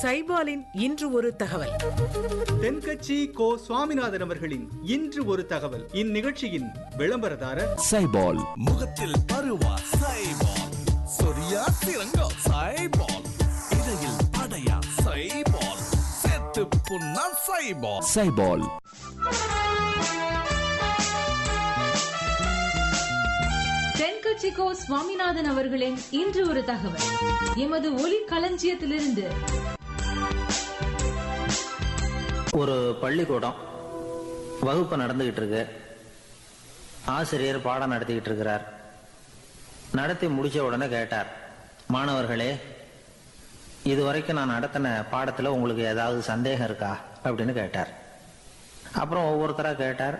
சைபாலின் இன்று ஒரு தகவல் தென்கட்சி கோ சுவாமிநாதன் அவர்களின் இன்று ஒரு தகவல் இந்நிகழ்ச்சியின் விளம்பரதாரர் சைபால் முகத்தில் பருவா சைபால் சொரியா சிறங்கோ சைபால் இடையில் படையா சைபால் செத்து புண்ணா சைபால் சைபால் தென்கட்சிக்கோ சுவாமிநாதன் அவர்களின் இன்று ஒரு தகவல் எமது ஒலி களஞ்சியத்திலிருந்து ஒரு பள்ளிக்கூடம் வகுப்பு நடந்துகிட்டு இருக்கு ஆசிரியர் பாடம் நடத்திக்கிட்டு இருக்கிறார் நடத்தி முடிச்ச உடனே கேட்டார் மாணவர்களே இதுவரைக்கும் நான் நடத்தின பாடத்தில் உங்களுக்கு ஏதாவது சந்தேகம் இருக்கா அப்படின்னு கேட்டார் அப்புறம் ஒவ்வொருத்தராக கேட்டார்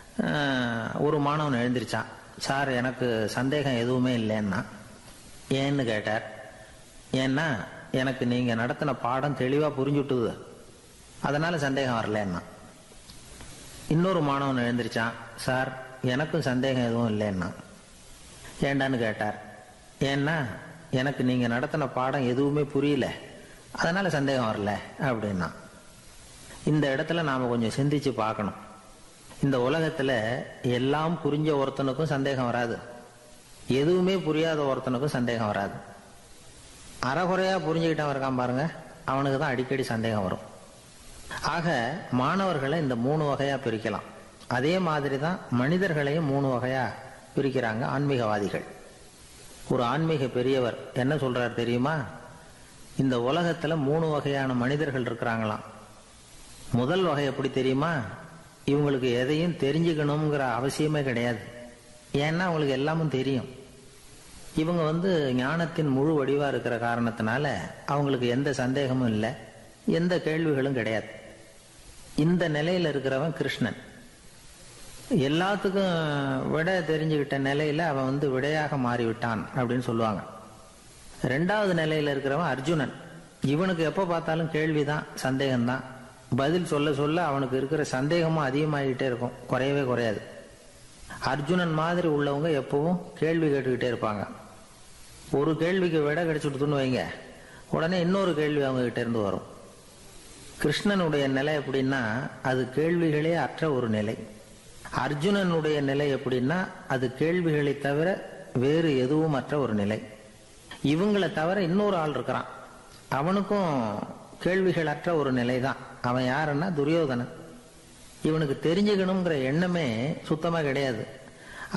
அஹ், ஒரு மாணவன் எழுந்திருச்சான் சார் எனக்கு சந்தேகம் எதுவுமே இல்லைன்னா ஏன்னு கேட்டார் ஏன்னா எனக்கு நீங்கள் நடத்தின பாடம் தெளிவாக புரிஞ்சுட்டுது அதனால சந்தேகம் வரலன்னா இன்னொரு மாணவன் எழுந்திருச்சான் சார் எனக்கும் சந்தேகம் எதுவும் இல்லைன்னா ஏண்டான்னு கேட்டார் ஏன்னா எனக்கு நீங்க நடத்தின பாடம் எதுவுமே புரியல அதனால சந்தேகம் வரல அப்படின்னா இந்த இடத்துல நாம கொஞ்சம் சிந்திச்சு பார்க்கணும் இந்த உலகத்துல எல்லாம் புரிஞ்ச ஒருத்தனுக்கும் சந்தேகம் வராது எதுவுமே புரியாத ஒருத்தனுக்கும் சந்தேகம் வராது அறகுறையா புரிஞ்சுக்கிட்டவன் இருக்கான் பாருங்க அவனுக்கு தான் அடிக்கடி சந்தேகம் வரும் ஆக மாணவர்களை இந்த மூணு வகையா பிரிக்கலாம் அதே மாதிரி தான் மனிதர்களையும் மூணு வகையா பிரிக்கிறாங்க ஆன்மீகவாதிகள் ஒரு ஆன்மீக பெரியவர் என்ன சொல்றார் தெரியுமா இந்த உலகத்துல மூணு வகையான மனிதர்கள் இருக்கிறாங்களாம் முதல் வகை எப்படி தெரியுமா இவங்களுக்கு எதையும் தெரிஞ்சுக்கணுங்கிற அவசியமே கிடையாது ஏன்னா அவங்களுக்கு எல்லாமும் தெரியும் இவங்க வந்து ஞானத்தின் முழு வடிவா இருக்கிற காரணத்தினால அவங்களுக்கு எந்த சந்தேகமும் இல்லை எந்த கேள்விகளும் கிடையாது இந்த நிலையில இருக்கிறவன் கிருஷ்ணன் எல்லாத்துக்கும் விட தெரிஞ்சுக்கிட்ட நிலையில அவன் வந்து விடையாக மாறிவிட்டான் அப்படின்னு சொல்லுவாங்க ரெண்டாவது நிலையில இருக்கிறவன் அர்ஜுனன் இவனுக்கு எப்ப பார்த்தாலும் கேள்விதான் சந்தேகம்தான் பதில் சொல்ல சொல்ல அவனுக்கு இருக்கிற சந்தேகமும் அதிகமாகிட்டே இருக்கும் குறையவே குறையாது அர்ஜுனன் மாதிரி உள்ளவங்க எப்பவும் கேள்வி கேட்டுக்கிட்டே இருப்பாங்க ஒரு கேள்விக்கு விட கிடைச்சுட்டுன்னு வைங்க உடனே இன்னொரு கேள்வி அவங்க கிட்ட இருந்து வரும் கிருஷ்ணனுடைய நிலை எப்படின்னா அது கேள்விகளே அற்ற ஒரு நிலை அர்ஜுனனுடைய நிலை எப்படின்னா அது கேள்விகளை தவிர வேறு எதுவும் அற்ற ஒரு நிலை இவங்களை தவிர இன்னொரு ஆள் இருக்கிறான் அவனுக்கும் கேள்விகள் அற்ற ஒரு நிலை தான் அவன் யாருன்னா துரியோதனன் இவனுக்கு தெரிஞ்சுக்கணுங்கிற எண்ணமே சுத்தமா கிடையாது